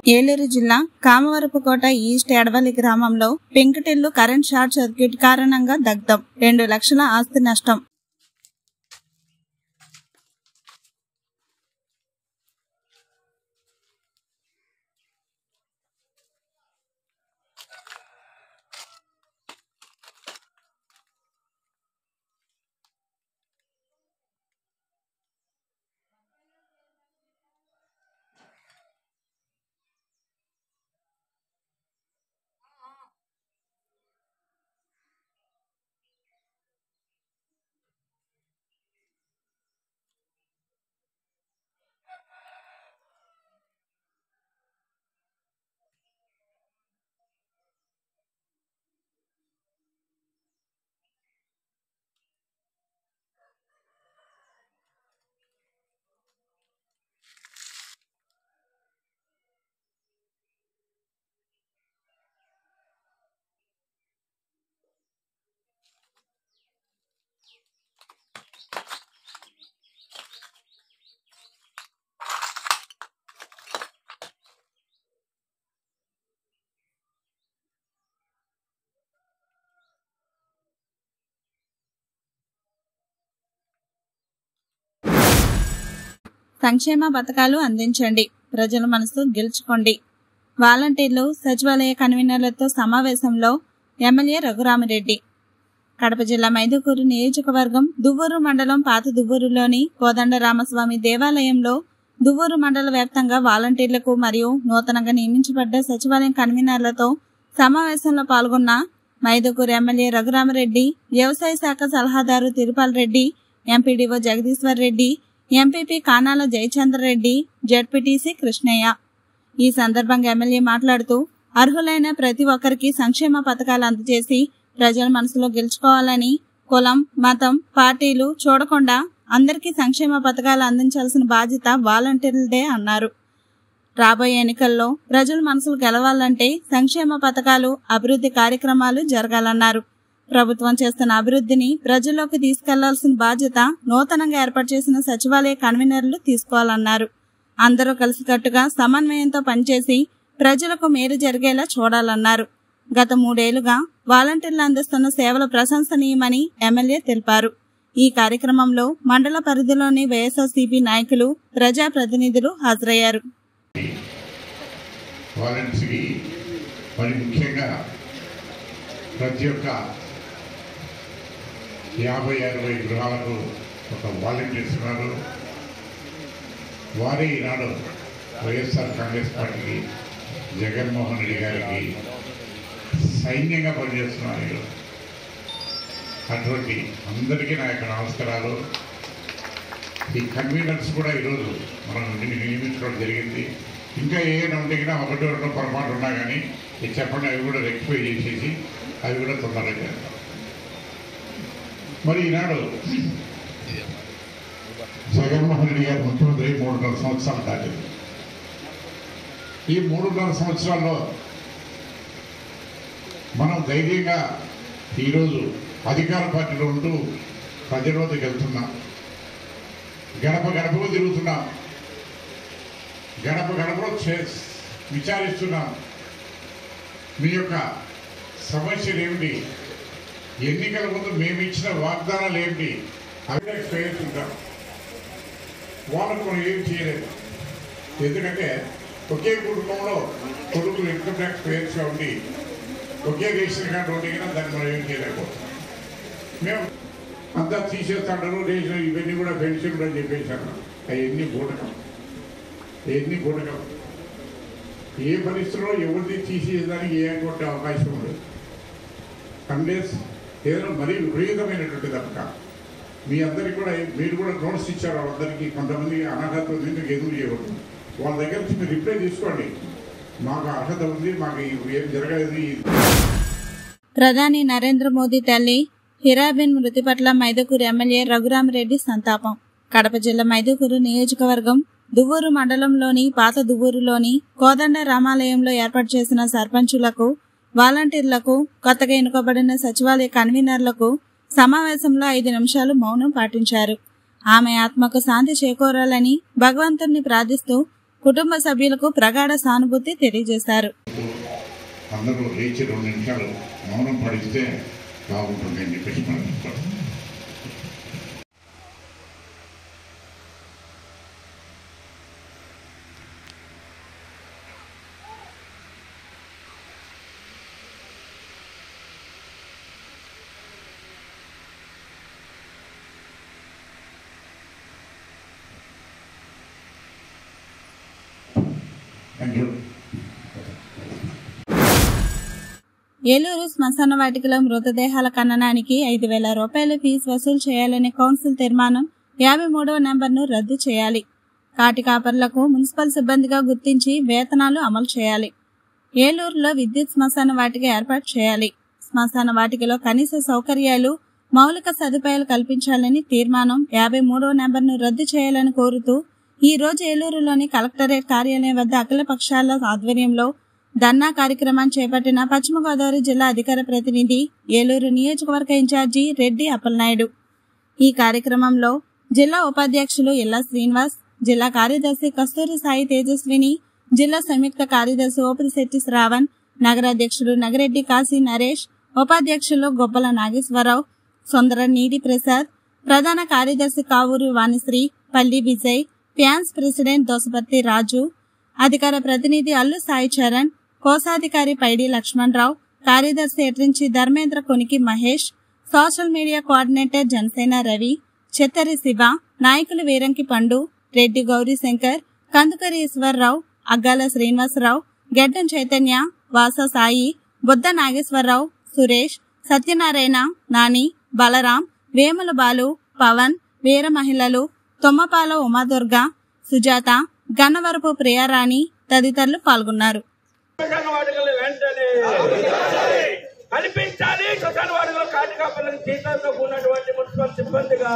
ఏలూరు జిల్లా కామవరపుకోట ఈస్ట్ ఎడవలి గ్రామంలో పెంకుటిల్లు కరెంట్ షార్ట్ సర్క్యూట్ కారణంగా దగ్ధం రెండు లక్షల ఆస్తి నష్టం సంక్షేమ పథకాలు అందించండి ప్రజల మనసు గెలుచుకోండి వాలంటీర్లు సచివాలయ కన్వీనర్లతో సమావేశంలో ఎమ్మెల్యే రఘురామిరెడ్డి కడప జిల్లా మైదుకూరు నియోజకవర్గం దువ్వూరు మండలం పాత దువ్వూరులోని కోదండ రామస్వామి దేవాలయంలో దువ్వూరు మండల వ్యాప్తంగా వాలంటీర్లకు మరియు నూతనంగా నియమించబడ్డ సచివాలయం కన్వీనర్లతో సమావేశంలో పాల్గొన్న మైదుకూరు ఎమ్మెల్యే రఘురామరెడ్డి వ్యవసాయ శాఖ సలహాదారు Tirupal Reddy MPDO Jagadishwar Reddy MPP Kanala Jayachandrareddy ZPTC Krishnayya ఈ సందర్భంగా ఎమ్మెల్యే మాట్లాడుతూ అర్హులైన ప్రతి ఒక్కరికి సంక్షేమ పథకాలు అందజేసి ప్రజల మనసులో గెలుచుకోవాలని కులం మతం పార్టీలు చూడకుండా అందరికీ సంక్షేమ పథకాలు అందించాల్సిన బాధ్యత వాలంటీర్లదే అన్నారు రాబోయే ఎన్నికల్లో ప్రజల మనసులు గెలవాలంటే సంక్షేమ పథకాలు అభివృద్ధి కార్యక్రమాలు జరగాలన్నారు ప్రభుత్వం చేస్తున్న అభివృద్ధిని ప్రజల్లోకి తీసుకెళ్లాల్సిన బాధ్యత నూతనంగా ఏర్పాటు చేసిన సచివాలయ కన్వీనర్లు తీసుకోవాలన్నారు అందరూ కలిసికట్టుగా సమన్వయంతో పనిచేసి ప్రజలకు మేలు జరిగేలా చూడాలన్నారు గత మూడేళ్లుగా వాలంటీర్లు అందిస్తున్న సేవలు ప్రశంసనీయమని ఎమ్మెల్యే తెలిపారు ఈ కార్యక్రమంలో మండల పరిధిలోని వైఎస్ఆర్సీపీ నాయకులు ప్రజాప్రతినిధులు హాజరయ్యారు వాలంటీర్స్కి మరి ముఖ్యంగా ప్రతి ఒక్క యాభై అరవై గృహాలకు ఒక వాలంటీర్స్ ఉన్నారు వారే ఈనాడు వైఎస్ఆర్ కాంగ్రెస్ పార్టీకి జగన్మోహన్ రెడ్డి గారికి సైన్యంగా పనిచేస్తున్నారు ఈరోజు. అటువంటి అందరికీ నా యొక్క నమస్కారాలు ఈ కన్వీనర్స్ కూడా ఈరోజు మనం నిన్ను నియమించుకోవడం జరిగింది ఇంకా ఏమైనా ఉంటే కూడా ఒకటి రెండు పొరపాటు ఉన్నా కానీ ఇది చెప్పండి అవి కూడా రెక్టిఫై చేసేసి అవి కూడా తొందరగా చేస్తాం మరి ఈనాడు జగన్మోహన్ రెడ్డి గారు ముఖ్యమంత్రి మూడున్నర సంవత్సరాలు దాటింది ఈ మూడున్నర సంవత్సరాల్లో మనం ధైర్యంగా ఈరోజు అధికార పార్టీలో ఉంటూ ప్రజల వద్దకు వెళ్తున్నాం గడప గడపకు తిరుగుతున్నాం గడప గడపలో చే- విచారిస్తున్నాం మీ యొక్క సమస్యలు ఏమిటి ఎన్నికల ముందు మేము ఇచ్చిన వాగ్దానాలు ఏమిటి అవి చేస్తుంటాం వాళ్ళకు మనం ఏం చేయలేదు ఎందుకంటే ఒకే కుటుంబంలో కొడుకులు ఇన్కమ్ ట్యాక్స్ పేర్స్గా ఉండి ఒకే రేషన్ కార్డు ఉండి కానీ దాన్ని మనం ఏం చేయలేకపోతున్నాం మేము అంతా తీసేస్తాడు రేషన్ ఇవన్నీ కూడా పెన్షన్ కూడా చెప్పేశారు అవన్నీ బూటకం అవన్నీ బూటకం ఏ పరిస్థితిలో ఎవరిది తీసేయడానికి ఏ అటువంటి అవకాశం ఉండదు అన్లెస్ ఏదైనా మరీ విపరీతమైనటువంటి తప్పక మీ అందరికి కూడా మీరు కూడా నోట్స్ ఇచ్చారు వాళ్ళందరికీ కొంతమంది అనర్హత ఉంది మీకు ఎదురు చేయకూడదు వాళ్ళ దగ్గర నుంచి మీరు రిప్లై తీసుకోండి మాకు అర్హత ఉంది మాకు ఇది ఏం జరగలేదు ఇది ప్రధాని నరేంద్ర మోదీ తల్లి హిరాబిన్ మృతి పట్ల మైదుకూరు ఎమ్మెల్యే రఘురామరెడ్డి సంతాపం కడప జిల్లా మైదుకూరు నియోజకవర్గం దువ్వూరు మండలంలోని పాత దువ్వూరులోని కోదండ రామాలయంలో ఏర్పాటు చేసిన సర్పంచులకు వాలంటీర్లకు కొత్తగా ఎన్నుకోబడిన సచివాలయ కన్వీనర్లకు సమావేశంలో ఐదు నిమిషాలు మౌనం పాటించారు ఆమె ఆత్మకు శాంతి చేకూరాలని భగవంతుణ్ణి ప్రార్థిస్తూ కుటుంబ సభ్యులకు ప్రగాఢ సానుభూతి తెలియజేశారు అందరూ లేచి రెండు నిమిషాలు మౌనం పడిస్తే బాగుంటుంది అని చెప్పేసి మనం చెప్తాం థ్యాంక్ యూ ఏలూరు శ్మశాన వాటికలో మృతదేహాల ఖననానికి ఐదు వేల రూపాయల ఫీజు వసూలు చేయాలనే కౌన్సిల్ తీర్మానం యాభై మూడవ నెంబర్ను రద్దు చేయాలి కాటి కాపర్లకు మున్సిపల్ సిబ్బందిగా గుర్తించి వేతనాలు అమలు చేయాలి ఏలూరులో విద్యుత్ శ్మశాన వాటిక ఏర్పాటు చేయాలి శ్మశాన వాటికలో కనీస సౌకర్యాలు మౌలిక సదుపాయాలు కల్పించాలని తీర్మానం యాభై మూడవ నెంబర్ను రద్దు చేయాలని కోరుతూ ఈ రోజు ఏలూరులోని కలెక్టరేట్ కార్యాలయం వద్ద అఖిల పక్షాల ఆధ్వర్యంలో ధర్నా కార్యక్రమాన్ని చేపట్టిన పశ్చిమ గోదావరి జిల్లా అధికార ప్రతినిధి ఏలూరు నియోజకవర్గ ఇన్ఛార్జి రెడ్డి అప్పలనాయుడు ఈ కార్యక్రమంలో జిల్లా ఉపాధ్యక్షులు ఇల్లా శ్రీనివాస్ జిల్లా కార్యదర్శి కస్తూరి సాయి తేజస్విని జిల్లా సంయుక్త కార్యదర్శి ఓపిరిశెట్టి శ్రావణ్ నగరాధ్యక్షులు నగరెడ్డి కాశీ నరేష్ ఉపాధ్యక్షులు గొప్పల నాగేశ్వరరావు సుందర నీటి ప్రసాద్ ప్రధాన కార్యదర్శి కావూరు వాణిశ్రీ పల్లి విజయ్ ఫ్యాన్స్ ప్రెసిడెంట్ దోసపర్తి రాజు అధికార ప్రతినిధి అల్లు సాయి చరణ్ కోశాధికారి పైడి లక్ష్మణరావు కార్యదర్శి Etrinchi Dharmendra Koniki Mahesh social media coordinator Janasena Ravi Chettari Siva నాయకులు వీరంకి పండు రెడ్డి గౌరీశంకర్ కందుకరి ఈశ్వరరావు అగ్గాల శ్రీనివాసరావు గెడ్డం చైతన్య వాస సాయి బుద్ధ నాగేశ్వరరావు సురేష్ సత్యనారాయణ నాని బలరాం వేముల బాలు పవన్ వీర మహిళలు తొమ్మపాల ఉమాదుర్గ సుజాత గన్నవరపు ప్రియారాణి తదితరులు పాల్గొన్నారు శ్మశాన వాటికల్ని వెంటనే కల్పించాలి శ్మశాన వాటికలో కాటి కాపర్లకు జీతంతో ఉన్నటువంటి మున్సిపల్ సిబ్బందిగా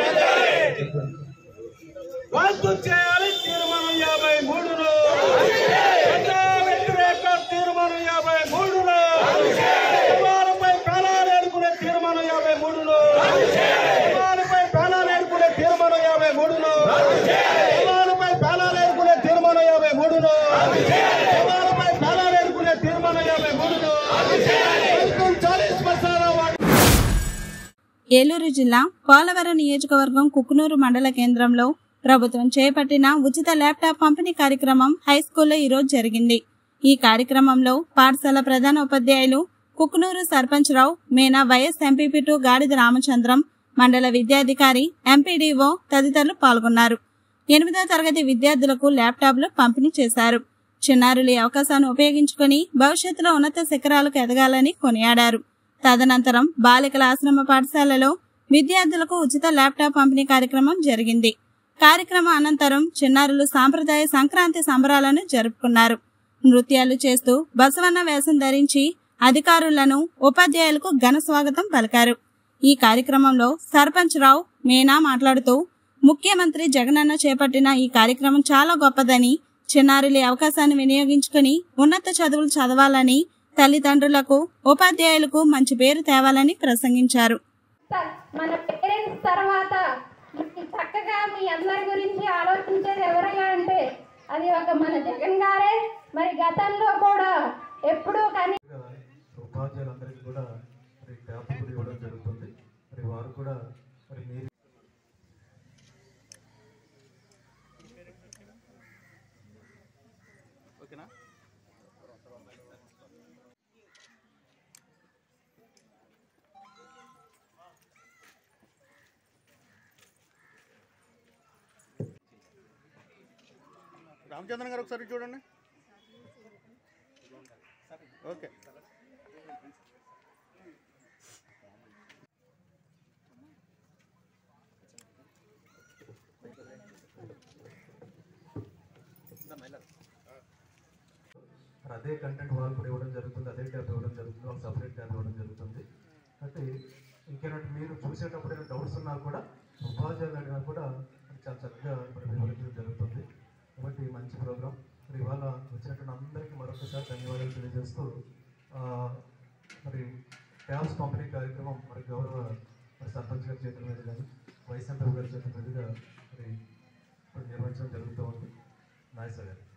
రద్దు చేయాలి తీర్మానం యాభై మూడులో ప్రజా వ్యతిరేక తీర్మానం యాభై మూడులో కుమారుపై ప్రాణాలు ఏడుకునే తీర్మానం యాభై మూడులో కుమారుపై ప్రాణాలు ఏడుకునే తీర్మానం యాభై మూడులో కుమారుపై ప్రాణాలు ఏడుకునే తీర్మానం యాభై మూడులో కుమారుపై ప్రాణాలు ఏడుకునే తీర్మానం యాభై మూడులో ప్రశ్నించాలి శ్మశాన వాటి ఏలూరు జిల్లా పోలవరం నియోజకవర్గం కుకునూరు మండల కేంద్రంలో ప్రభుత్వం చేపట్టిన ఉచిత ల్యాప్టాప్ పంపిణీ కార్యక్రమం హైస్కూల్లో ఈరోజు జరిగింది ఈ కార్యక్రమంలో పాఠశాల ప్రధాన ఉపాధ్యాయులు కుకునూరు సర్పంచ్ రావు మేనా వైఎస్ ఎంపీపీ టు గాడిద రామచంద్రం మండల విద్యాధికారి ఎంపీడీఓ తదితరులు పాల్గొన్నారు ఎనిమిదో తరగతి విద్యార్థులకు ల్యాప్టాప్లు పంపిణీ చేశారు చిన్నారులు ఈ అవకాశాన్ని ఉపయోగించుకుని భవిష్యత్తులో ఉన్నత శిఖరాలకు ఎదగాలని కొనియాడారు తదనంతరం బాలికల ఆశ్రమ పాఠశాలలో విద్యార్థులకు ఉచిత ల్యాప్టాప్ పంపిణీ కార్యక్రమం జరిగింది కార్యక్రమం అనంతరం చిన్నారులు సాంప్రదాయ సంక్రాంతి సంబరాలను జరుపుకున్నారు నృత్యాలు చేస్తూ బసవన్న వేషం ధరించి అధికారులను ఉపాధ్యాయులకు ఘన స్వాగతం పలికారు ఈ కార్యక్రమంలో సర్పంచ్ రావు మీనా మాట్లాడుతూ ముఖ్యమంత్రి జగనన్న చేపట్టిన ఈ కార్యక్రమం చాలా గొప్పదని చిన్నారులు ఈ అవకాశాన్ని వినియోగించుకుని ఉన్నత చదువులు చదవాలని తల్లిదండ్రులకు ఉపాధ్యాయులకు మంచి పేరు తేవాలని ప్రసంగించారు సార్, మన పేరెంట్స్ తర్వాత మనకి చక్కగా మీ అందరి గురించి ఆలోచించేది ఎవరయ్యా అంటే అది ఒక మన జగన్ గారే మరి గతంలో కూడా ఎప్పుడూ కానీ ఉపాధ్యాయులందరికీ కూడా మరి ట్యాబ్ కూడా ఇవ్వడం జరుగుతుంది మరి వారు కూడా మరి మీరు రామచంద్రన్ గారు ఒకసారి చూడండి ఓకే మరి అదే కంటెంట్ వాళ్ళు కూడా ఇవ్వడం జరుగుతుంది అదే ట్యాబ్ ఇవ్వడం జరుగుతుంది వాళ్ళు సపరేట్ ట్యాబ్ ఇవ్వడం జరుగుతుంది అయితే ఇంకేనంటే మీరు చూసేటప్పుడు ఏమైనా డౌట్స్ ఉన్నా కూడా ఉపాధ్యాయులు అడిగినా కూడా మరి చాలా చక్కగా మరి వివరించడం జరుగుతుంది కాబట్టి మంచి ప్రోగ్రామ్ మరి ఇవాళ వచ్చినటువంటి అందరికీ మరొకసారి ధన్యవాదాలు తెలియజేస్తూ ఆ, మరి ట్యాబ్స్ పంపిణీ కార్యక్రమం మరి గౌరవ మరి సర్పంచ్ గారి చేతుల మీద కానీ వైస్ ఎంపీ గారి చేతుల మీదుగా మరి ఇప్పుడు నిర్వహించడం జరుగుతూ ఉంది నాయసర్ గారు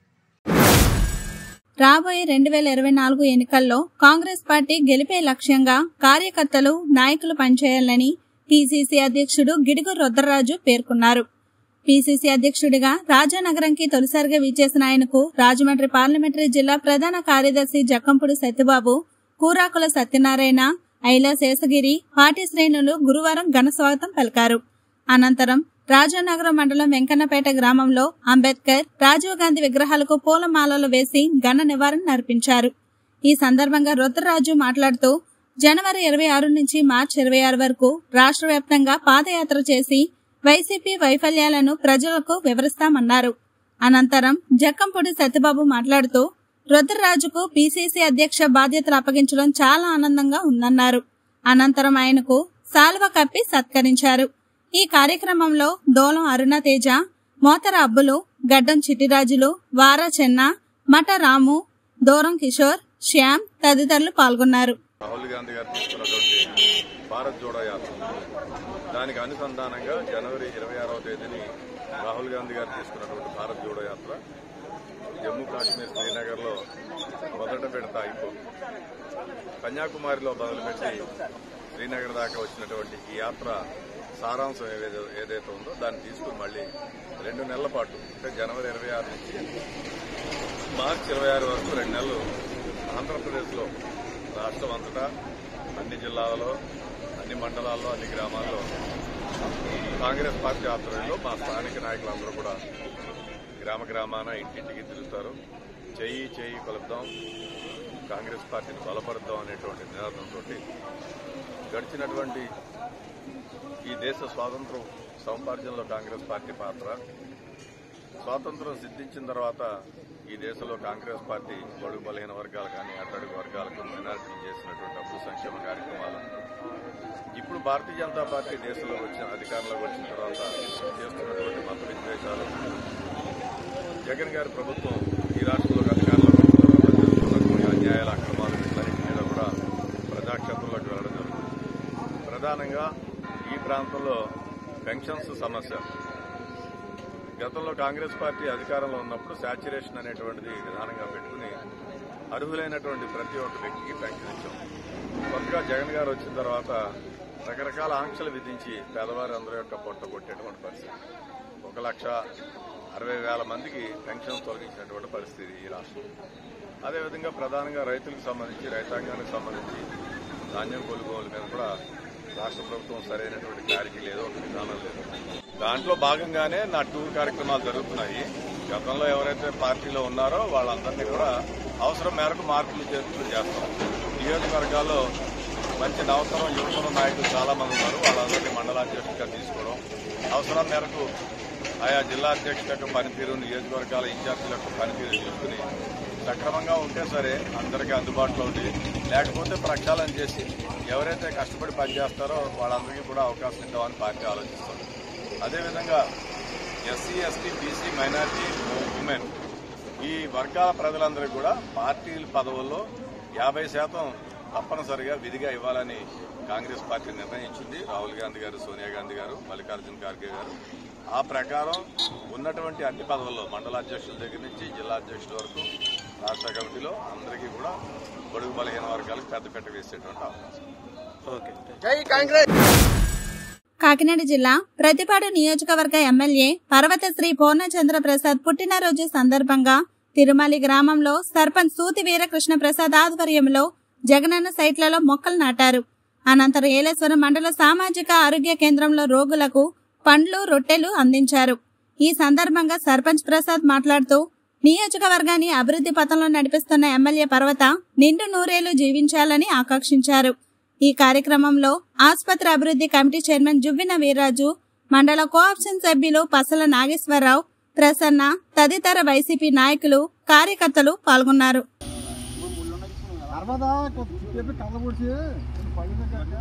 రాబోయే రెండు వేల ఇరవై నాలుగు ఎన్నికల్లో కాంగ్రెస్ పార్టీ గెలిపే లక్ష్యంగా కార్యకర్తలు నాయకులు పనిచేయాలని పిసిసి అధ్యక్షుడు గిడుగు రుద్రరాజు పేర్కొన్నారు పిసిసి అధ్యక్షుడిగా రాజానగరంకి తొలిసారిగా విచ్చేసిన ఆయనకు రాజమండ్రి పార్లమెంటరీ జిల్లా ప్రధాన కార్యదర్శి జక్కంపూడి సత్యబాబు కూరాకుల సత్యనారాయణ ఐలా శేషగిరి పార్టీ శ్రేణులు గురువారం ఘన స్వాగతం పలికారు అనంతరం రాజానగరం మండలం వెంకన్నపేట గ్రామంలో అంబేద్కర్ రాజీవ్ గాంధీ విగ్రహాలకు పూలమాలలు వేసి ఘన నివారణ నర్పించారు ఈ సందర్భంగా రుద్రరాజు మాట్లాడుతూ జనవరి ఇరవై ఆరు నుంచి మార్చి ఇరవై ఆరు వరకు రాష్ట్ర వ్యాప్తంగా పాదయాత్ర చేసి వైసీపీ వైఫల్యాలను ప్రజలకు వివరిస్తామన్నారు అనంతరం జక్కంపూడి సత్యబాబు మాట్లాడుతూ రుద్రరాజుకు పీసీసీ అధ్యక్ష బాధ్యతలు అప్పగించడం చాలా ఆనందంగా ఉందన్నారు అనంతరం ఆయనకు సాల్వ కప్పి సత్కరించారు ఈ కార్యక్రమంలో దోలం అరుణ తేజ మోతర అబ్బులు గడ్డం చిట్టిరాజులు వారా చెన్న మట రాము దూరం కిషోర్ శ్యామ్ తదితరులు పాల్గొన్నారు రాహుల్ గాంధీ గారు తీసుకున్నటువంటి భారత్ జోడో యాత్ర దానికి అనుసంధానంగా జనవరి ఇరవై ఆరవ తేదీని రాహుల్ గాంధీ గారు తీసుకున్నటువంటి భారత్ జోడో యాత్ర జమ్మూ కాశ్మీర్ శ్రీనగర్లో మొదట విడత అయిపో కన్యాకుమారిలో మొదలుపెట్టి శ్రీనగర్ దాకా వచ్చినటువంటి ఈ యాత్ర సారాంశం ఏదైతే ఏదైతే ఉందో దాన్ని తీసుకుని మళ్ళీ రెండు నెలల పాటు అంటే జనవరి ఇరవై ఆరు నుంచి మార్చి ఇరవై ఆరు వరకు రెండు నెలలు ఆంధ్రప్రదేశ్లో రాష్ట్రం అంతటా అన్ని జిల్లాలలో అన్ని మండలాల్లో అన్ని గ్రామాల్లో కాంగ్రెస్ పార్టీ ఆధ్వర్యంలో మా స్థానిక నాయకులందరూ కూడా గ్రామ గ్రామాన ఇంటింటికి తిరుగుతారు చెయ్యి చెయ్యి కలుపుదాం కాంగ్రెస్ పార్టీని బలపరుద్దాం అనేటువంటి నినాదంతో గడిచినటువంటి ఈ దేశ స్వాతంత్రం సముపార్జనలో కాంగ్రెస్ పార్టీ పాత్ర స్వాతంత్రం సిద్ధించిన తర్వాత ఈ దేశంలో కాంగ్రెస్ పార్టీ బడుగు బలహీన వర్గాలు కానీ అట్టడుగు వర్గాలకు మైనారిటీలు చేసినటువంటి అభివృద్ధి సంక్షేమ కార్యక్రమాలు ఇప్పుడు భారతీయ జనతా పార్టీ దేశంలో వచ్చిన అధికారంలోకి వచ్చిన తర్వాత చేస్తున్నటువంటి మత విద్వేషాలు జగన్ గారి ప్రభుత్వం ఈ రాష్ట్రంలోకి అధికారంలోకి వచ్చిన తర్వాత జరుగుతున్నటువంటి అన్యాయాల అక్రమాలు వీటన్నిటి మీద కూడా ప్రజాక్షేత్రంలోకి వెళ్ళడం జరుగుతుంది ప్రధానంగా ఈ ప్రాంతంలో పెన్షన్స్ సమస్య గతంలో కాంగ్రెస్ పార్టీ అధికారంలో ఉన్నప్పుడు శాచ్యురేషన్ అనేటువంటిది విధానంగా పెట్టుకుని అర్హులైనటువంటి ప్రతి ఒక్క వ్యక్తికి పెన్షన్ ఇచ్చాం కొత్తగా జగన్ గారు వచ్చిన తర్వాత రకరకాల ఆంక్షలు విధించి పేదవారి అందరి యొక్క పొట్ట కొట్టేటువంటి పరిస్థితి ఒక లక్ష అరవై వేల మందికి పెన్షన్ తొలగించినటువంటి పరిస్థితి ఈ రాష్ట్రం అదేవిధంగా ప్రధానంగా రైతులకు సంబంధించి రైతాంగానికి సంబంధించి ధాన్యం కొనుగోలు మీద కూడా రాష్ట్ర ప్రభుత్వం సరైనటువంటి క్లారిటీ లేదు ఒక విధానం లేదు దాంట్లో భాగంగానే నా టూర్ కార్యక్రమాలు జరుగుతున్నాయి గతంలో ఎవరైతే పార్టీలో ఉన్నారో వాళ్ళందరినీ కూడా అవసరం మేరకు మార్పులు చేర్పులు చేస్తాం నియోజకవర్గాల్లో మంచి నవతరం యువతరం నాయకులు చాలా మంది ఉన్నారు వాళ్ళందరినీ మండలాధ్యక్షుడిగా తీసుకోవడం అవసరం మేరకు ఆయా జిల్లా అధ్యక్షుల యొక్క పనితీరు నియోజకవర్గాల ఇన్ఛార్జీల యొక్క పనితీరు చూసుకుని సక్రమంగా ఉంటే సరే అందరికీ అందుబాటులో ఉండి లేకపోతే ప్రక్షాళన చేసి ఎవరైతే కష్టపడి పనిచేస్తారో వాళ్ళందరికీ కూడా అవకాశం ఇద్దామని పార్టీ ఆలోచిస్తుంది అదేవిధంగా SC ST BC minority women ఈ వర్గాల ప్రజలందరికీ కూడా పార్టీ పదవుల్లో యాభై శాతం తప్పనిసరిగా విధిగా ఇవ్వాలని కాంగ్రెస్ పార్టీ నిర్ణయించింది రాహుల్ గాంధీ గారు సోనియా గాంధీ గారు మల్లికార్జున ఖార్గే గారు ఆ ప్రకారం ఉన్నటువంటి అన్ని పదవుల్లో మండలాధ్యక్షుల దగ్గర నుంచి జిల్లా అధ్యక్షుల వరకు రాష్ట్ర కమిటీలో అందరికీ కూడా బడుగు బలహీన వర్గాలకు పెద్దపీట వేసేటువంటి అవకాశం కాకినాడ జిల్లా ప్రతిపాడు నియోజకవర్గ ఎమ్మెల్యే పర్వతశ్రీ పూర్ణచంద్ర ప్రసాద్ పుట్టినరోజు సందర్భంగా తిరుమలి గ్రామంలో సర్పంచ్ సూతి వీరకృష్ణ ప్రసాద్ ఆధ్వర్యంలో జగనన్న సైట్లలో మొక్కలు నాటారు అనంతరం ఏలేశ్వరం మండల సామాజిక ఆరోగ్య కేంద్రంలో రోగులకు పండ్లు రొట్టెలు అందించారు ఈ సందర్భంగా సర్పంచ్ ప్రసాద్ మాట్లాడుతూ నియోజకవర్గాన్ని అభివృద్ధి పథంలో నడిపిస్తున్న ఎమ్మెల్యే పర్వత నిండు నూరేళ్లు జీవించాలని ఆకాంక్షించారు ఈ కార్యక్రమంలో ఆసుపత్రి అభివృద్ధి కమిటీ చైర్మన్ జువ్విన వీర్రాజు మండల కోఆప్షన్ సభ్యులు పసల నాగేశ్వరరావు ప్రసన్న తదితర వైసీపీ నాయకులు కార్యకర్తలు పాల్గొన్నారు నర్మదా చెప్పి కళ్ళ పొడిచి పళ్ళ కట్ట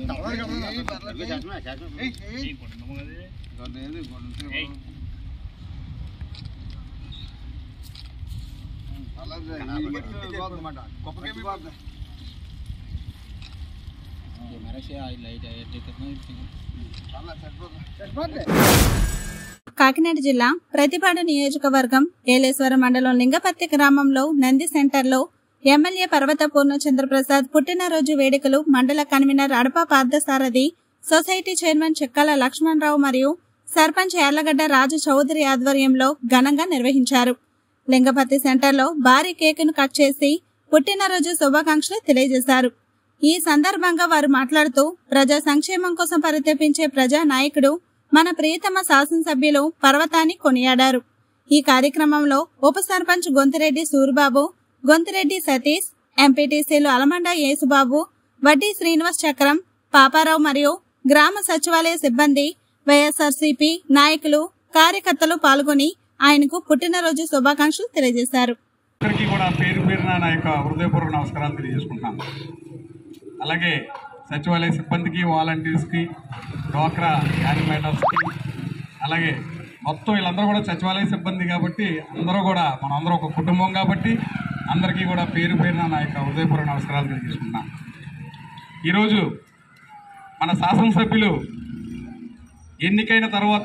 కాకినాడ జిల్లా ప్రతిపాడు నియోజకవర్గం ఏలేశ్వరం మండలం లింగపత్తి గ్రామంలో నంది సెంటర్లో ఎమ్మెల్యే పర్వత పూర్ణచంద్రప్రసాద్ పుట్టినరోజు వేడుకలు మండల convener Adapa Parthasarathi society chairman Chekkala Lakshmanarao మరియు సర్పంచ్ యార్లగడ్డ రాజు చౌదరి ఆధ్వర్యంలో ఘనంగా నిర్వహించారు లింగపత్తి సెంటర్లో భారీ కేకును కట్ చేసి పుట్టినరోజు శుభాకాంక్షలు తెలియజేశారు ఈ సందర్భంగా వారు మాట్లాడుతూ ప్రజా సంక్షేమం కోసం పరితపించే ప్రజా నాయకుడు మన ప్రియతమ శాసనసభ్యులు పర్వతాన్ని కొనియాడారు ఈ కార్యక్రమంలో ఉప సర్పంచ్ గొంతిరెడ్డి సూరిబాబు గొంతిరెడ్డి సతీష్ ఎంపీటీసీలు అలమండ యేసుబాబు వడ్డీ శ్రీనివాస్ చక్రం పాపారావు మరియు గ్రామ సచివాలయ సిబ్బంది వైఎస్ఆర్సీపీ నాయకులు కార్యకర్తలు పాల్గొని ఆయనకు పుట్టినరోజు శుభాకాంక్షలు తెలియజేశారు అందరికీ కూడా పేరు పేరున నా యొక్క హృదయపూర్వక నమస్కారాలు తెలియజేసుకుంటున్నాను అలాగే సచివాలయ సిబ్బందికి వాలంటీర్స్కి డ్వాక్రా యానిమేటర్స్కి అలాగే మొత్తం వీళ్ళందరూ కూడా సచివాలయ సిబ్బంది కాబట్టి అందరూ కూడా మనం అందరూ ఒక కుటుంబం కాబట్టి అందరికీ కూడా పేరు పేరున నా యొక్క హృదయపూర్వక నమస్కారాలు తెలియజేసుకుంటున్నాను ఈరోజు మన శాసనసభ్యులు ఎన్నికైన తర్వాత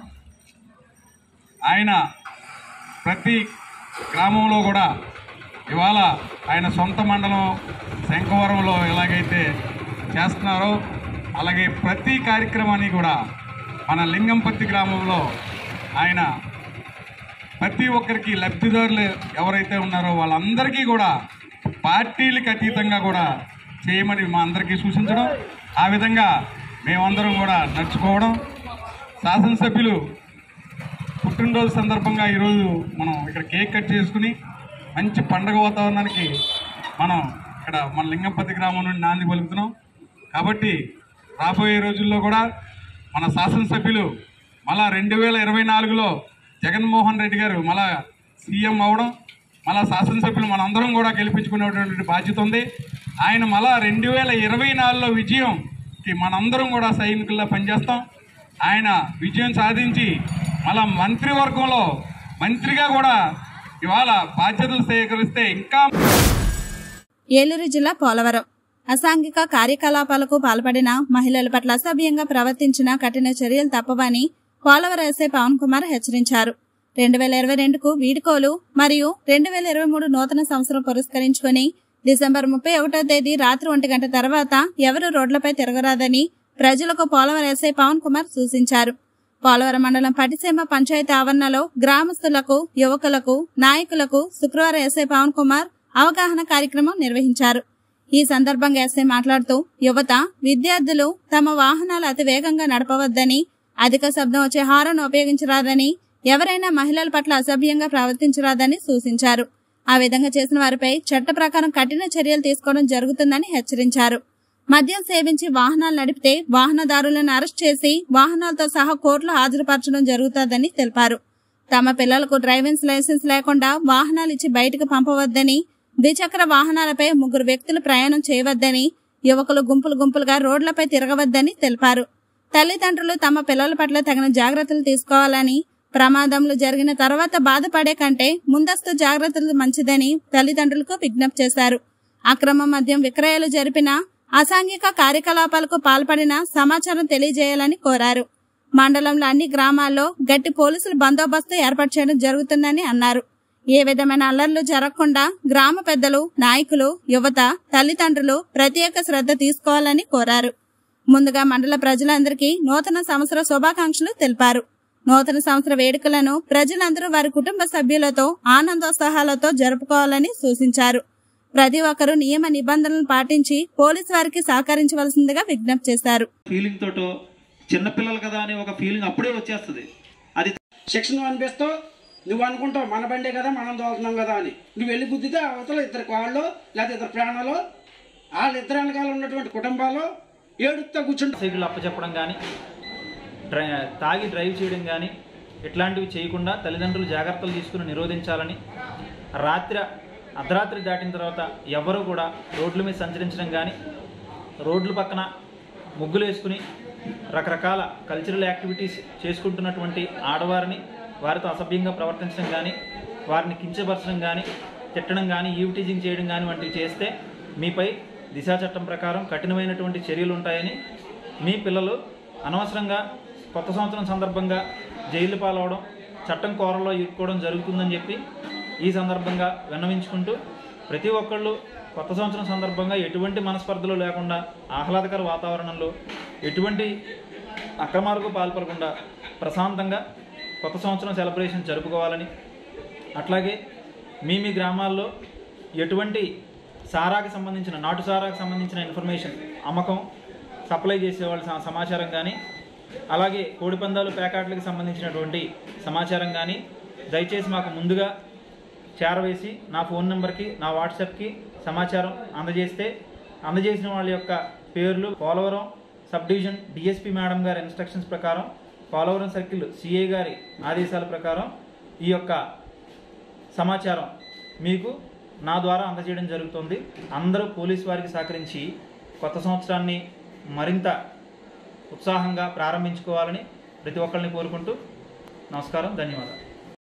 ఆయన ప్రతి గ్రామంలో కూడా ఇవాళ ఆయన సొంత మండలం శంఖవరంలో ఎలాగైతే చేస్తున్నారో అలాగే ప్రతి కార్యక్రమాన్ని కూడా మన లింగంపత్తి గ్రామంలో ఆయన ప్రతి ఒక్కరికి లబ్ధిదారులు ఎవరైతే ఉన్నారో వాళ్ళందరికీ కూడా పార్టీలకు అతీతంగా కూడా చేయమని మా అందరికీ సూచించడం ఆ విధంగా మేమందరం కూడా నడుచుకోవడం శాసనసభ్యులు పుట్టినరోజు సందర్భంగా ఈరోజు మనం ఇక్కడ కేక్ కట్ చేసుకుని మంచి పండగ వాతావరణానికి మనం ఇక్కడ మన లింగంపతి గ్రామం నుండి నాంది పలుకుతున్నాం కాబట్టి రాబోయే రోజుల్లో కూడా మన శాసనసభ్యులు మళ్ళా రెండు వేల ఇరవై నాలుగులో జగన్మోహన్ రెడ్డి గారు మళ్ళా సీఎం అవడం మళ్ళా శాసనసభ్యులు మనందరం కూడా గెలిపించుకునేటువంటి బాధ్యత ఉంది ఆయన మళ్ళా రెండు వేల ఇరవై నాలుగులో విజయంకి మనందరం కూడా సైనికుల్లా పనిచేస్తాం ఆయన విజయం సాధించి మళ్ళా మంత్రివర్గంలో మంత్రిగా కూడా ఇవాళ బాధ్యతలు స్వీకరిస్తే ఇంకా ఏలూరు జిల్లా పోలవరం అసాంఘిక కార్యకలాపాలకు పాల్పడిన మహిళల పట్ల అసభ్యంగా ప్రవర్తించిన కఠిన చర్యలు తప్పవని పోలవరం ఎస్ఐ పవన్ కుమార్ హెచ్చరించారు రెండు వేల ఇరవై రెండుకు వీడుకోలు మరియు రెండు వేల ఇరవై మూడు నూతన సంవత్సరం పురస్కరించుకుని డిసెంబర్ ముప్పై ఒకటో తేదీ రాత్రి ఒంటి గంట తర్వాత ఎవరు రోడ్లపై తిరగరాదని ప్రజలకు పోలవరం ఎస్ఐ పవన్ కుమార్ సూచించారు పోలవరం మండలం పటిసీమ పంచాయతీ ఆవరణలో గ్రామస్తులకు యువకులకు నాయకులకు శుక్రవారం ఎస్ఐ పవన్ కుమార్ అవగాహన కార్యక్రమం నిర్వహించారు ఈ సందర్భంగా ఎస్ఐ మాట్లాడుతూ యువత విద్యార్థులు తమ వాహనాలు అతి వేగంగా నడపవద్దని అధిక శబ్దం వచ్చే హారన్ ఉపయోగించరాదని ఎవరైనా మహిళల పట్ల అసభ్యంగా ప్రవర్తించరాదని సూచించారు ఆ విధంగా చేసిన వారిపై చట్ట ప్రకారం కఠిన చర్యలు తీసుకోవడం జరుగుతుందని హెచ్చరించారు మద్యం సేవించి వాహనాలు నడిపితే వాహనదారులను అరెస్ట్ చేసి వాహనాలతో సహా కోర్టులో హాజరుపరచడం జరుగుతుందని తెలిపారు తమ పిల్లలకు డ్రైవింగ్ లైసెన్స్ లేకుండా వాహనాలు ఇచ్చి బయటకు పంపవద్దని ద్విచక్ర వాహనాలపై ముగ్గురు వ్యక్తులు ప్రయాణం చేయవద్దని యువకులు గుంపులు గుంపులుగా రోడ్లపై తిరగవద్దని తెలిపారు తల్లిదండ్రులు తమ పిల్లల పట్ల తగిన జాగ్రత్తలు తీసుకోవాలని ప్రమాదంలో జరిగిన తర్వాత బాధపడే కంటే ముందస్తు జాగ్రత్తలు మంచిదని తల్లిదండ్రులకు విజ్ఞప్తి చేశారు అక్రమ మద్యం విక్రయాలు జరిపిన అసాంఘిక కార్యకలాపాలకు పాల్పడిన సమాచారం తెలియజేయాలని కోరారు మండలంలో అన్ని గ్రామాల్లో గట్టి పోలీసులు బందోబస్తు ఏర్పాటు చేయడం జరుగుతుందని అన్నారు ఏ విధమైన అల్లర్లు జరగకుండా గ్రామ పెద్దలు నాయకులు యువత తల్లిదండ్రులు ప్రత్యేక శ్రద్ధ తీసుకోవాలని కోరారు ముందుగా మండల ప్రజలందరికీ నూతన సంవత్సర శుభాకాంక్షలు తెలిపారు నూతన సంవత్సర వేడుకలను ప్రజలందరూ వారి కుటుంబ సభ్యులతో ఆనందోత్సాహాలతో జరుపుకోవాలని సూచించారు ప్రతి ఒక్కరూ నియమ నిబంధనలను పాటించి పోలీసు వారికి సహకరించవలసిందిగా విజ్ఞప్తి చేశారు ఫీలింగ్ తోటో చిన్నపిల్లలు కదా అనే ఒక ఫీలింగ్ అప్పుడే వచ్చేస్తుంది అది శిక్షణ అనిపిస్తావు నువ్వు అనుకుంటావు మన బండే కదా మనం తోలుతున్నాం కదా అని నువ్వు వెళ్ళి గుద్దితే అవతల ఇద్దరు కాళ్ళు లేకపోతే ఇద్దరు ప్రాణాలు వాళ్ళిద్దరు వెనకాల ఉన్నటువంటి కుటుంబాలు ఏడుస్తా కూర్చుంటారు సైకిల్ అప్పచెప్పడం కానీ డ్రై తాగి డ్రైవ్ చేయడం కానీ ఇట్లాంటివి చేయకుండా తల్లిదండ్రులు జాగ్రత్తలు తీసుకుని నిరోధించాలని రాత్రి అర్ధరాత్రి దాటిన తర్వాత ఎవరు కూడా రోడ్ల మీద సంచరించడం కానీ రోడ్ల పక్కన ముగ్గులు వేసుకుని రకరకాల కల్చరల్ యాక్టివిటీస్ చేసుకుంటున్నటువంటి ఆడవారిని వారితో అసభ్యంగా ప్రవర్తించడం కానీ వారిని కించపరచడం కానీ తిట్టడం కానీ ఈవిటీజింగ్ చేయడం కానీ వంటివి చేస్తే మీపై దిశా చట్టం ప్రకారం కఠినమైనటువంటి చర్యలు ఉంటాయని మీ పిల్లలు అనవసరంగా కొత్త సంవత్సరం సందర్భంగా జైలు పాలవడం చట్టం కోరలో ఇరుక్కోవడం జరుగుతుందని చెప్పి ఈ సందర్భంగా విన్నవించుకుంటూ ప్రతి ఒక్కళ్ళు కొత్త సంవత్సరం సందర్భంగా ఎటువంటి మనస్పర్ధలు లేకుండా ఆహ్లాదకర వాతావరణంలో ఎటువంటి అక్రమాలకు పాల్పడకుండా ప్రశాంతంగా కొత్త సంవత్సరం సెలబ్రేషన్ జరుపుకోవాలని అట్లాగే మీ మీ గ్రామాల్లో ఎటువంటి సారాకి సంబంధించిన నాటు సారాకి సంబంధించిన ఇన్ఫర్మేషన్ అమ్మకం సప్లై చేసేవాళ్ళ స- సమాచారం కానీ అలాగే కోడిపందాలు పేకాట్లకు సంబంధించినటువంటి సమాచారం కానీ దయచేసి మాకు ముందుగా చేరవేసి నా ఫోన్ నెంబర్కి నా వాట్సాప్కి సమాచారం అందజేస్తే అందజేసిన వాళ్ళ యొక్క పేర్లు Polavaram sub division DSP madam గారి ఇన్స్ట్రక్షన్స్ ప్రకారం పోలవరం సర్కిల్ సిఐ గారి ఆదేశాల ప్రకారం ఈ యొక్క సమాచారం మీకు నా ద్వారా అందజేయడం జరుగుతుంది అందరూ పోలీస్ వారికి సహకరించి కొత్త సంవత్సరాన్ని మరింత ఉత్సాహంగా ప్రారంభించుకోవాలని ప్రతి ఒక్కరిని కోరుకుంటూ నమస్కారం ధన్యవాదాలు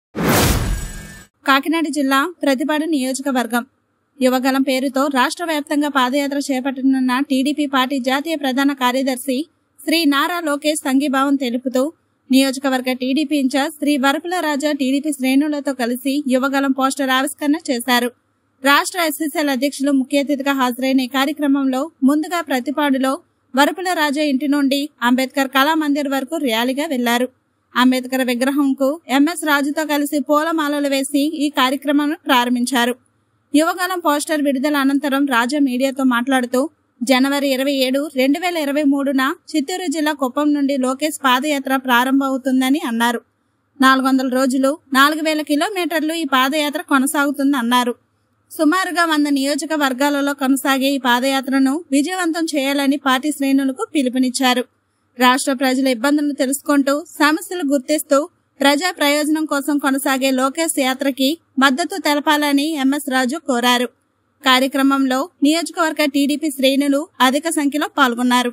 కాకినాడ జిల్లా ప్రతిపాడు నియోజకవర్గం యువగలం పేరుతో రాష్ట్ర వ్యాప్తంగా పాదయాత్ర చేపట్టనున్న టీడీపీ పార్టీ జాతీయ ప్రధాన కార్యదర్శి శ్రీ నారా లోకేష్ సంఘీభావం తెలుపుతూ నియోజకవర్గ TDP in charge Shri Varapula Raja TDP శ్రేణులతో కలిసి యువగలం పోస్టర్ ఆవిష్కరణ చేశారు రాష్ట్ర ఎస్ఎస్ఎల్ అధ్యక్షులు ముఖ్య అతిథిగా హాజరైన ఈ కార్యక్రమంలో ముందుగా ప్రతిపాడులో వరపుల రాజా ఇంటి నుండి అంబేద్కర్ కళామందిర్ వరకు ర్యాలీగా వెళ్లారు అంబేద్కర్ విగ్రహంకు ఎంఎస్ రాజుతో కలిసి పూలమాలలు వేసి ఈ కార్యక్రమాన్ని ప్రారంభించారు యువగలం పోస్టర్ విడుదల అనంతరం రాజా మీడియాతో మాట్లాడుతూ జనవరి ఇరవై ఏడు రెండు వేల ఇరవై మూడున చిత్తూరు జిల్లా కుప్పం నుండి లోకేష్ పాదయాత్ర ప్రారంభమవుతుందని అన్నారు నాలుగు వందల రోజులు నాలుగు వేల కిలోమీటర్లు ఈ పాదయాత్ర కొనసాగుతుంది అన్నారు సుమారుగా వంద నియోజకవర్గాలలో కొనసాగే ఈ పాదయాత్రను విజయవంతం చేయాలని పార్టీ శ్రేణులకు పిలుపునిచ్చారు రాష్ట్ర ప్రజల ఇబ్బందులను తెలుసుకుంటూ సమస్యలు గుర్తిస్తూ ప్రజా ప్రయోజనం కోసం కొనసాగే లోకేష్ యాత్రకి మద్దతు తెలపాలని ఎంఎస్ రాజు కోరారు కార్యక్రమంలో నియోజకవర్గ టీడీపీ శ్రేణులు అధిక సంఖ్యలో పాల్గొన్నారు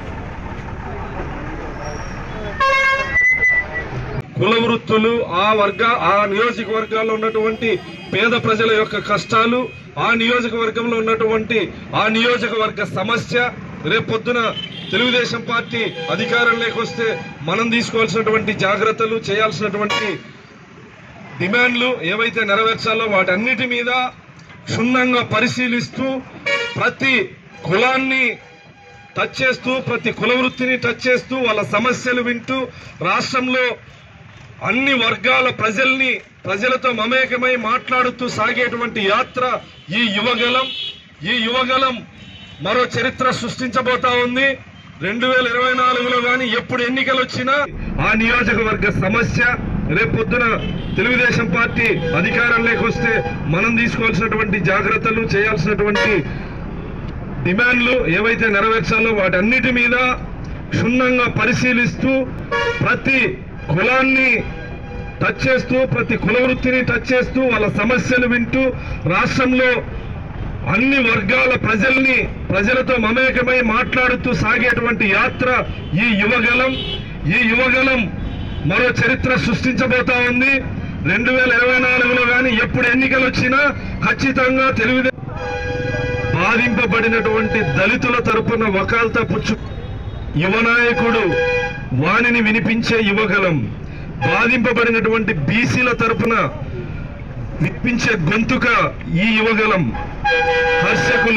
కుల వృత్తులు ఆ వర్గ ఆ నియోజకవర్గాల్లో ఉన్నటువంటి పేద ప్రజల యొక్క కష్టాలు ఆ నియోజకవర్గంలో ఉన్నటువంటి ఆ నియోజకవర్గ సమస్య రేపొద్దున తెలుగుదేశం పార్టీ అధికారంలోకి వస్తే మనం తీసుకోవాల్సినటువంటి జాగ్రత్తలు చేయాల్సినటువంటి డిమాండ్లు ఏవైతే నెరవేర్చాలో వాటన్నిటి మీద క్షుణ్ణంగా పరిశీలిస్తూ ప్రతి కులాన్ని టచ్ చేస్తూ ప్రతి కుల వృత్తిని టచ్ చేస్తూ వాళ్ళ సమస్యలు వింటూ రాష్ట్రంలో అన్ని వర్గాల ప్రజల్ని ప్రజలతో మమేకమై మాట్లాడుతూ సాగేటువంటి యాత్ర ఈ యువగలం ఈ యువగలం మరో చరిత్ర సృష్టించబోతా ఉంది రెండు వేల ఇరవై నాలుగులో గాని ఎప్పుడు ఎన్నికలు వచ్చినా ఆ నియోజకవర్గ సమస్య రేపొద్దున తెలుగుదేశం పార్టీ అధికారంలోకి వస్తే మనం తీసుకోవాల్సినటువంటి జాగ్రత్తలు చేయాల్సినటువంటి డిమాండ్లు ఏవైతే నెరవేర్చాలో వాటన్నిటి మీద క్షుణ్ణంగా పరిశీలిస్తూ ప్రతి కులాన్ని టచ్ చేస్తూ ప్రతి కుల వృత్తిని టచ్ చేస్తూ వాళ్ళ సమస్యలు వింటూ రాష్ట్రంలో అన్ని వర్గాల ప్రజల్ని ప్రజలతో మమేకమై మాట్లాడుతూ సాగేటువంటి యాత్ర ఈ యువగలం ఈ యువగలం మరో చరిత్ర సృష్టించబోతా ఉంది రెండు వేల ఇరవై నాలుగులో గాని ఎప్పుడు ఎన్నికలు వచ్చినా ఖచ్చితంగా తెలుగుదేశం బాధింపబడినటువంటి దళితుల తరపున వకాల్తా పుచ్చు యువనాయకుడు వాణిని వినిపించే యువగలం బాధింపబడినటువంటి బీసీల తరపున వినిపించే గొంతుక ఈ యువగలం హర్షకులు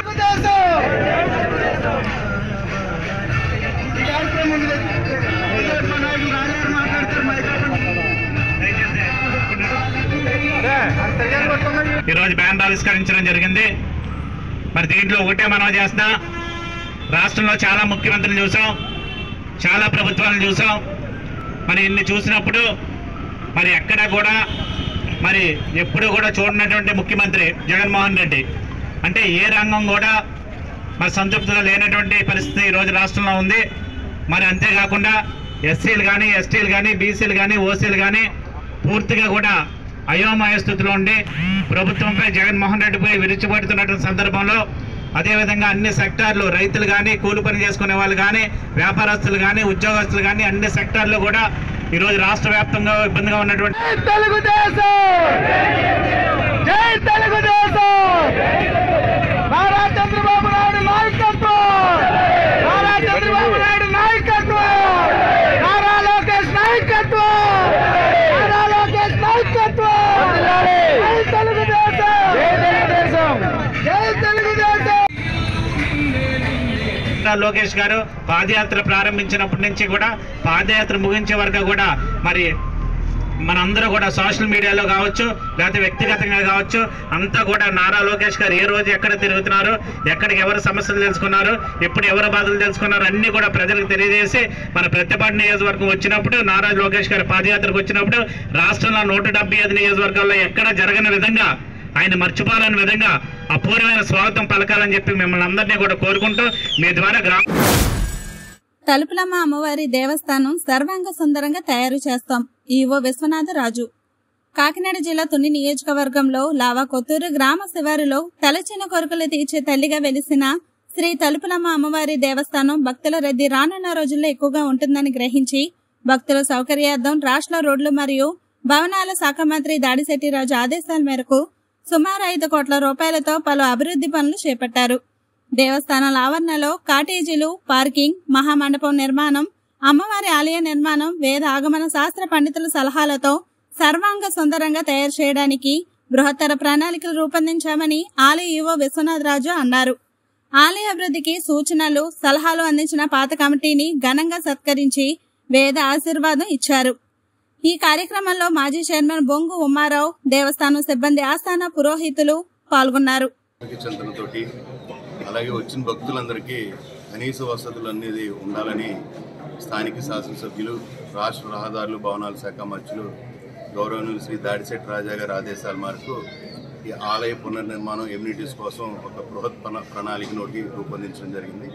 ఈరోజు బ్యాన్ ఆవిష్కరించడం జరిగింది మరి దీంట్లో ఒకటే మనం చేస్తున్నా రాష్ట్రంలో చాలా ముఖ్యమంత్రులు చూసాం చాలా ప్రభుత్వాలను చూసాం మరి ఇన్ని చూసినప్పుడు మరి ఎక్కడ కూడా మరి ఎప్పుడు కూడా చూడనటువంటి ముఖ్యమంత్రి జగన్మోహన్ రెడ్డి అంటే ఏ రంగం కూడా మరి సంతృప్తిలో లేనటువంటి పరిస్థితి ఈరోజు రాష్ట్రంలో ఉంది మరి అంతేకాకుండా ఎస్సీలు కానీ ఎస్టీలు కానీ బీసీలు కానీ ఓసీలు కానీ పూర్తిగా కూడా అయోమయ స్థితిలో ఉండి ప్రభుత్వంపై జగన్మోహన్ రెడ్డిపై విరుచుపడుతున్నటువంటి సందర్భంలో అదేవిధంగా అన్ని సెక్టార్లు రైతులు కానీ కూలి పని చేసుకునే వాళ్ళు కానీ వ్యాపారస్తులు కానీ ఉద్యోగస్తులు కానీ అన్ని సెక్టార్లు కూడా ఈరోజు రాష్ట్ర వ్యాప్తంగా ఇబ్బందిగా ఉన్నటువంటి తెలుగుదేశం జై తెలుగుదేశం నారా చంద్రబాబు నాయుడు నాయకత్వం నారా చంద్రబాబు నాయుడు నాయకత్వం నారా లోకేష్ నాయకత్వం నారా లోకేష్ నాయకత్వం జై తెలుగుదేశం జై తెలుగుదేశం జై తెలుగుదేశం నారా లోకేష్ గారు పాదయాత్ర ప్రారంభించినప్పటి నుంచి కూడా పాదయాత్ర ముగించే వరకు కూడా మరి మనందరూ కూడా సోషల్ మీడియాలో కావచ్చు లేకపోతే వ్యక్తిగతంగా కావచ్చు అంతా కూడా నారా లోకేష్ గారు ఏ రోజు ఎక్కడ తిరుగుతున్నారు ఎక్కడికి ఎవరు సమస్యలు తెలుసుకున్నారు ఎప్పుడు ఎవరు బాధలు తెలుసుకున్నారు అన్ని కూడా ప్రజలకు తెలియజేసి మన ప్రతిపాటి నియోజకవర్గం వచ్చినప్పుడు నారా లోకేష్ గారు పాదయాత్రకు వచ్చినప్పుడు రాష్ట్రంలో నూట డెబ్బై ఐదు నియోజకవర్గాల్లో ఎక్కడ జరగని విధంగా ఆయన మర్చిపోవాలని విధంగా అపూర్వమైన స్వాగతం పలకాలని చెప్పి మిమ్మల్ని అందరినీ కూడా కోరుకుంటూ మీ ద్వారా గ్రామ తలుపులమ్మ అమ్మవారి దేవస్థానం సర్వాంగ సుందరంగా తయారు చేస్తాం ఈవో విశ్వనాథరాజు కాకినాడ జిల్లా తుని నియోజకవర్గంలో లావా కొత్తూరు గ్రామ శివారులో తలచిన కొరకలు తీర్చే తల్లిగా వెలిసిన శ్రీ తలుపులమ్మ అమ్మవారి దేవస్థానం భక్తుల రద్దీ రానున్న రోజుల్లో ఎక్కువగా ఉంటుందని గ్రహించి భక్తుల సౌకర్యార్థం రాష్ట్ర రోడ్లు మరియు భవనాల శాఖ మంత్రి దాడిశెట్టి రాజు ఆదేశాల మేరకు సుమారు ఐదు కోట్ల రూపాయలతో పలు అభివృద్ధి పనులు చేపట్టారు దేవస్థానాల ఆవరణలో కాటేజీలు పార్కింగ్ మహామండపం నిర్మాణం అమ్మవారి ఆలయ నిర్మాణం వేద ఆగమన శాస్త్ర పండితుల సలహాలతో సర్వాంగ సుందరంగా తయారు చేయడానికి బృహత్తర ప్రణాళికలు రూపొందించామని ఆలయ యువ విశ్వనాథరాజు అన్నారు ఆలయ అభివృద్ధికి సూచనలు సలహాలు అందించిన పాత కమిటీని ఘనంగా సత్కరించి వేద ఆశీర్వాదం ఇచ్చారు ఈ కార్యక్రమంలో మాజీ చైర్మన్ బొంగు ఉమ్మారావు దేవస్థానం సిబ్బంది ఆస్థాన పురోహితులు పాల్గొన్నారు చింతనతోటి అలాగే వచ్చిన భక్తులందరికీ కనీస వసతులు అనేది ఉండాలని స్థానిక శాసనసభ్యులు రాష్ట్ర రహదారులు భవనాల శాఖ మంత్రులు గౌరవనీయులు శ్రీ దాడిశెట్టి రాజా గారి ఆదేశాల మేరకు ఈ ఆలయ పునర్నిర్మాణం ఎమ్యూనిటీస్ కోసం ఒక బృహత్ ప్రణా- ప్రణాళిక నోటి రూపొందించడం జరిగింది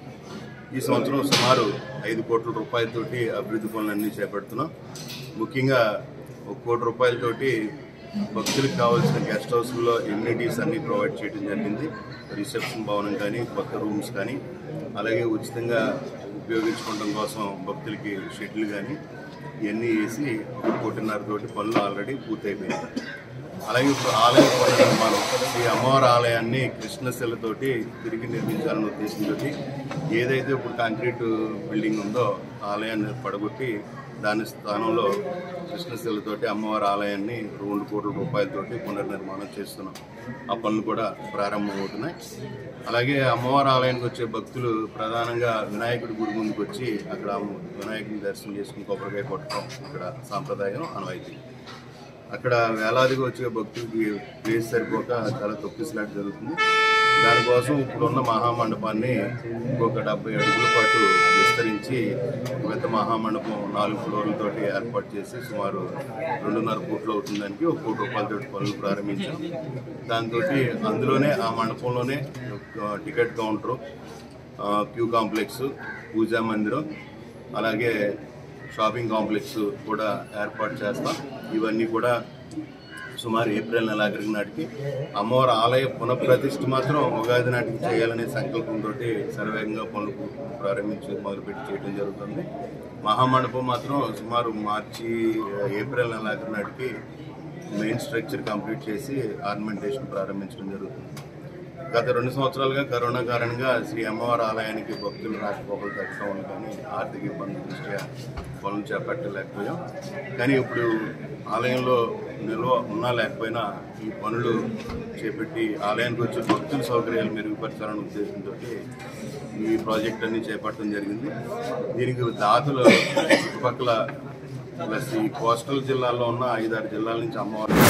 ఈ సంవత్సరం సుమారు ఐదు కోట్ల రూపాయలతోటి అభివృద్ధి పనులన్నీ చేపడుతున్నాం ముఖ్యంగా ఒక కోటి రూపాయలతోటి భక్తులకు కావాల్సిన గెస్ట్ హౌస్లో ఎమ్యూనిటీస్ అన్ని ప్రొవైడ్ చేయడం జరిగింది రిసెప్షన్ భవనం కానీ కొత్త రూమ్స్ కానీ అలాగే ఉచితంగా ఉపయోగించుకోవడం కోసం భక్తులకి షెడ్లు కానీ ఇవన్నీ వేసి ఒక కోటిన్నర తోటి పనులు ఆల్రెడీ పూర్తయిపోయాయి అలాగే ఇప్పుడు ఆలయ పునర్నిర్మాణం ఈ అమ్మవారి ఆలయాన్ని కృష్ణశిలతోటి తిరిగి నిర్మించాలనే ఉద్దేశంతో ఏదైతే ఇప్పుడు కాంక్రీట్ బిల్డింగ్ ఉందో ఆలయాన్ని పడగొట్టి దాని స్థానంలో కృష్ణశిలతోటి అమ్మవారి ఆలయాన్ని రెండు కోట్ల రూపాయలతోటి పునర్నిర్మాణం చేస్తున్నాం ఆ పనులు కూడా ప్రారంభమవుతున్నాయి అలాగే అమ్మవారి ఆలయానికి వచ్చే భక్తులు ప్రధానంగా వినాయకుడి గుడి ముందుకు వచ్చి అక్కడ వినాయకుడిని దర్శనం చేసుకుని కొబ్బరికాయ కొట్టడం ఇక్కడ సాంప్రదాయం అనవాయితీ అక్కడ వేలాదిగా వచ్చే భక్తులకి ప్లేస్ సరిపోక చాలా తొక్కిసలాట జరుగుతుంది దానికోసం ఇప్పుడున్న మహామండపాన్ని ఇంకొక డెబ్బై అడుగుల పాటు విస్తరించి పెద్ద మహామండపం నాలుగు ఫ్లోర్లతోటి ఏర్పాటు చేసి సుమారు రెండున్నర కోట్లు అవుతుందానికి ఒక కోటి రూపాయలతో పనులు ప్రారంభించాం దాంతో అందులోనే ఆ మండపంలోనే ఒక టికెట్ కౌంటరు ఆ, క్యూ కాంప్లెక్స్ పూజా మందిరం అలాగే షాపింగ్ కాంప్లెక్స్ కూడా ఏర్పాటు చేస్తాం ఇవన్నీ కూడా సుమారు ఏప్రిల్ నెలాఖరి నాటికి అమ్మవారి ఆలయ పునఃప్రతిష్ఠ మాత్రం ఉగాది నాటికి చేయాలనే సంకల్పంతో శరవేగంగా పనులు ప్రారంభించి మొదలుపెట్టి చేయడం జరుగుతుంది మహామండపం మాత్రం సుమారు మార్చి ఏప్రిల్ నెలాఖరి నాటికి మెయిన్ స్ట్రక్చర్ కంప్లీట్ చేసి ఆర్నమెంటేషన్ ప్రారంభించడం జరుగుతుంది గత రెండు సంవత్సరాలుగా కరోనా కారణంగా శ్రీ అమ్మవారి ఆలయానికి భక్తులు రాకపోకలు తగ్గడం వల్ల కానీ ఆర్థిక ఇబ్బందుల దృష్ట్యా పనులు చేపట్టలేకపోయాం కానీ ఇప్పుడు ఆలయంలో నిల్వ ఉన్నా లేకపోయినా ఈ పనులు చేపట్టి ఆలయానికి వచ్చే భక్తుల సౌకర్యాలు మెరుగుపరచాలనే ఉద్దేశంతో ఈ ప్రాజెక్ట్ అన్ని చేపట్టడం జరిగింది దీనికి దాతలు చుట్టుపక్కల ప్లస్ ఈ కోస్టల్ జిల్లాలో ఉన్న ఐదారు జిల్లాల నుంచి అమ్మవారు